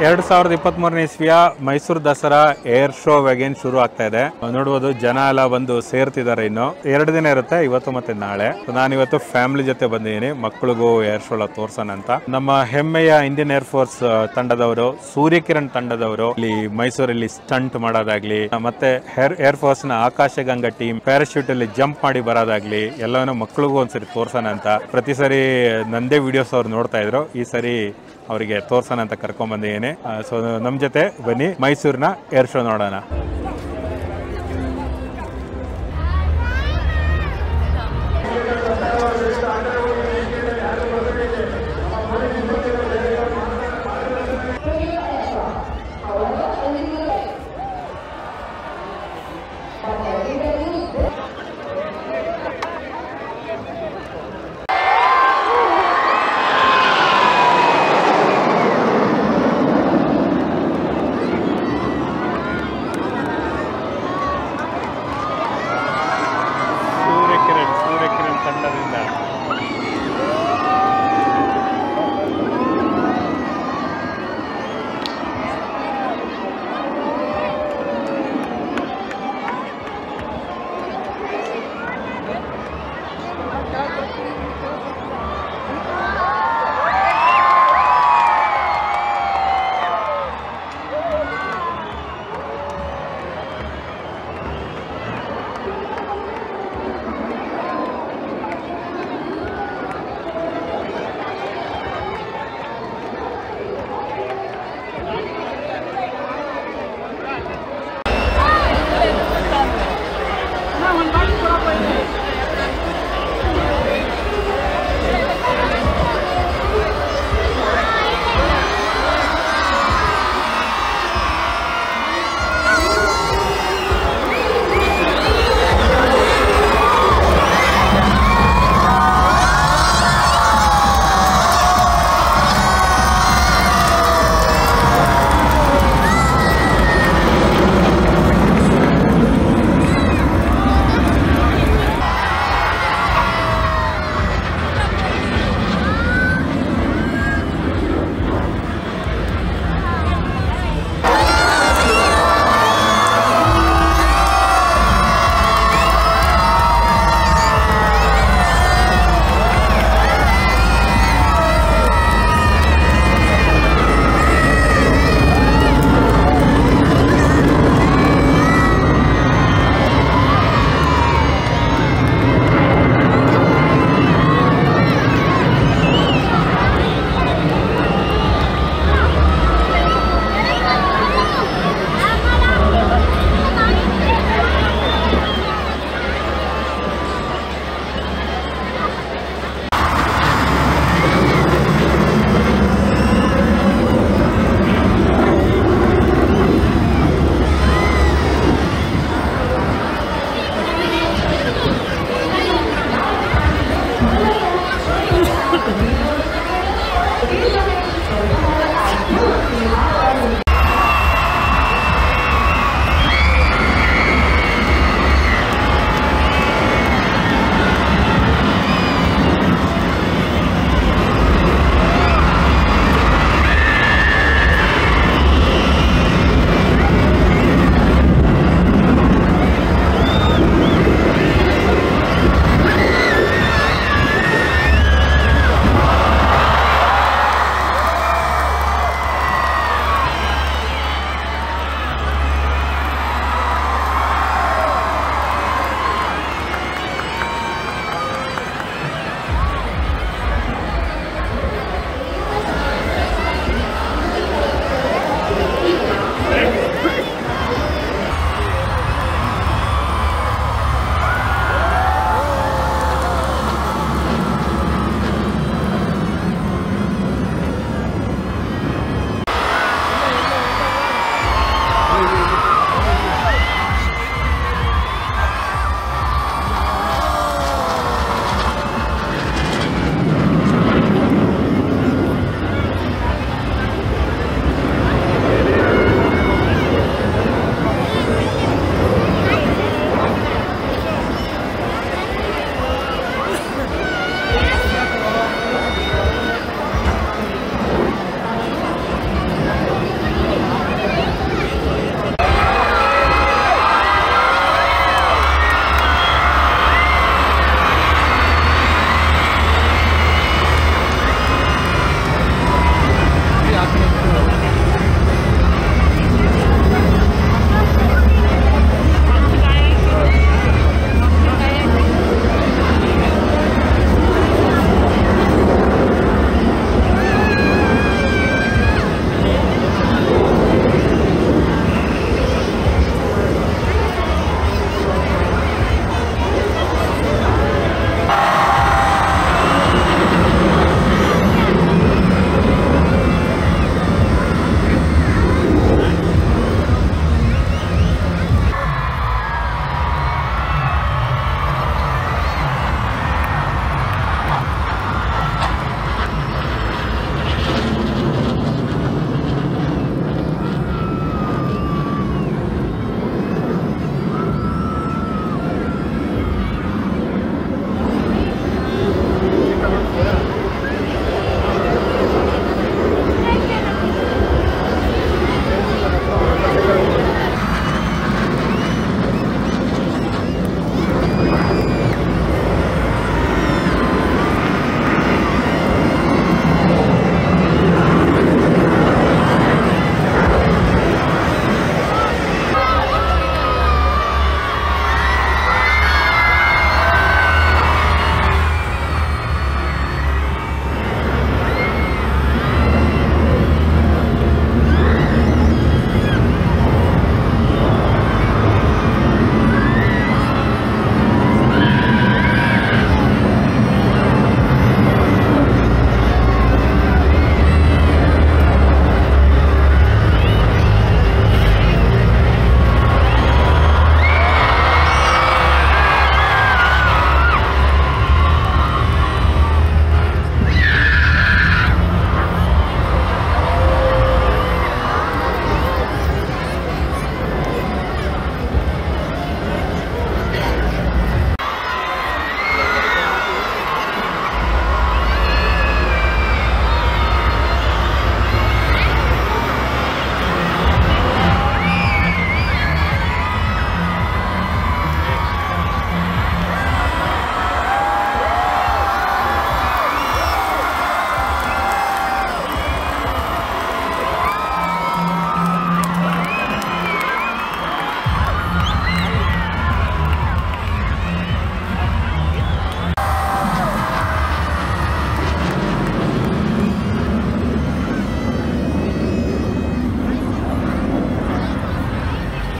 ಎರಡ್ ಸಾವಿರದ ಇಪ್ಪತ್ತ್ ಮೂರನೇ ಇಸ್ವಿಯ Mysuru Dasara air show again ಶುರು ಆಗ್ತಾ ಇದೆ ನೋಡ್ಬೋದು ಜನ ಎಲ್ಲ ಬಂದು ಸೇರ್ತಿದ್ದಾರೆ ಇನ್ನು ಎರಡು ದಿನ ಇರುತ್ತೆ ಇವತ್ತು ಮತ್ತೆ ನಾಳೆ ನಾನು ಇವತ್ತು ಫ್ಯಾಮಿಲಿ ಜೊತೆ ಬಂದಿದ್ದೀನಿ ಮಕ್ಕಳಿಗೂ ಏರ್ ಶೋ ಎಲ್ಲ ತೋರ್ಸೋಣ ಅಂತ ನಮ್ಮ ಹೆಮ್ಮೆಯ ಇಂಡಿಯನ್ ಏರ್ ಫೋರ್ಸ್ ತಂಡದವರು ಸೂರ್ಯಕಿರಣ್ ತಂಡದವರು ಇಲ್ಲಿ ಮೈಸೂರಲ್ಲಿ ಸ್ಟಂಟ್ ಮಾಡೋದಾಗ್ಲಿ ಮತ್ತೆ ಏರ್ ಫೋರ್ಸ್ ನ ಆಕಾಶಗಂಗಾ ಟೀಮ್ ಪ್ಯಾರಾಶೂಟ್ ಅಲ್ಲಿ ಜಂಪ್ ಮಾಡಿ ಬರೋದಾಗ್ಲಿ ಎಲ್ಲಾನು ಮಕ್ಕಳಿಗೂ ಒಂದ್ಸರಿ ತೋರ್ಸೋಣ ಅಂತ ಪ್ರತಿ ಸರಿ ನಂದೇ ವಿಡಿಯೋಸ್ ಅವ್ರು ನೋಡ್ತಾ ಇದ್ರು ಈ ಸರಿ ಅವರಿಗೆ ತೋರ್ಸೋಣ ಅಂತ ಕರ್ಕೊಂಡ್ ಬಂದಿದ್ದೀನಿ ಸೊ ನಮ್ ಜೊತೆ ಬನ್ನಿ ಮೈಸೂರಿನ ಏರ್ ಶೋ ನೋಡೋಣ